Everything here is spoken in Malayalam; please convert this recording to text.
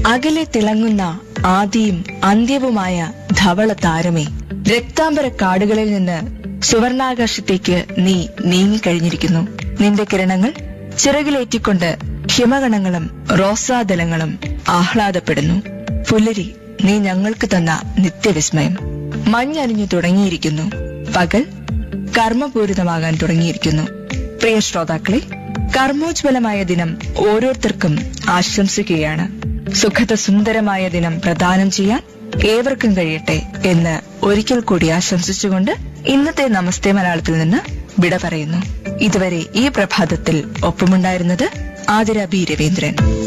അകലെ തിളങ്ങുന്ന ആദിയും അന്ത്യവുമായ ധവള താരമേ രക്താംബര കാടുകളിൽ നിന്ന് സുവർണാകാശത്തേക്ക് നീ നീങ്ങിക്കഴിഞ്ഞിരിക്കുന്നു നിന്റെ കിരണങ്ങൾ ചിറകിലേറ്റിക്കൊണ്ട് ഹിമഗണങ്ങളും റോസാദലങ്ങളും ആഹ്ലാദപ്പെടുന്നു പുലരി നീ ഞങ്ങൾക്ക് തന്ന നിത്യവിസ്മയം മഞ്ഞണിഞ്ഞു തുടങ്ങിയിരിക്കുന്നു പകൽ കർമ്മപൂരിതമാകാൻ തുടങ്ങിയിരിക്കുന്നു പ്രിയ ശ്രോതാക്കളെ കർമ്മോജ്വലമായ ദിനം ഓരോരുത്തർക്കും ആശംസിക്കുകയാണ് സുഖത സുന്ദരമായ ദിനം പ്രദാനം ചെയ്യാൻ ഏവർക്കും കഴിയട്ടെ എന്ന് ഒരിക്കൽ കൂടി ആശംസിച്ചുകൊണ്ട് ഇന്നത്തെ നമസ്തേ മലയാളത്തിൽ നിന്ന് വിട പറയുന്നു ഇതുവരെ ഈ പ്രഭാതത്തിൽ ഒപ്പമുണ്ടായിരുന്നത് ആതിര ബി രവീന്ദ്രൻ